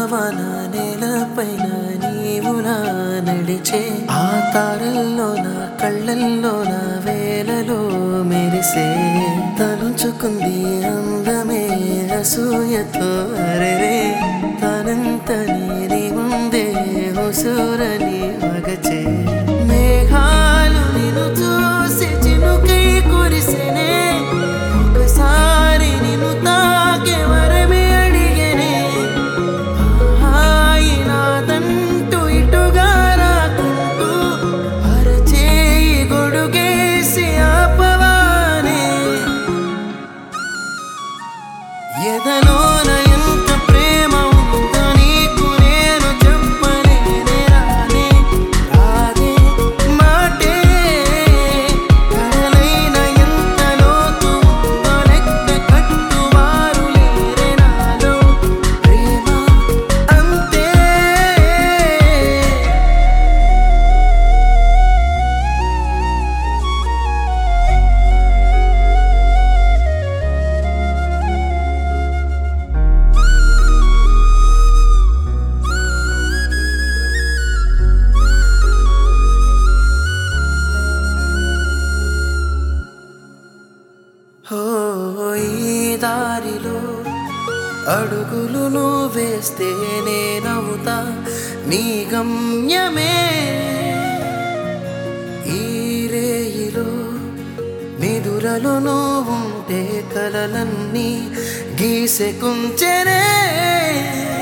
వాన నేలపైన నీవులా నడిచే ఆ తారల్లో నా కళ్ళల్లో నా వేలలో మెరిసే తలుచుకుంది అందమే అసూయతో అరెరే తనంత నీ ముందే హుసూరని మగచే మేఘాలు నిన్ను చూసి చినుకై కురిసెనే ఒకసారి నిన్ను తాకే వరమే అడిగనే హాయి నాదంటూ ఇటుగా రాకుంటూ అరచేయి గొడుగేసి ఆపవానే ఎదలోన ఎంత ప్రేమ ఉందో నీకు నేను చెప్పలేనే రానే రాదే మాటే కడలైన ఎంత లోతు ఉందో లెక్క కట్టువారు లేరే నాలో ప్రేమ అంతే ఓ ఈ దారిలో అడుగులు నువ్వు వేస్తే నేనవుతా నీ గమ్యమే ఈ రేయిలో నిదురలు నువ్వుంటే కలలన్నీ గీసె కుంచెనే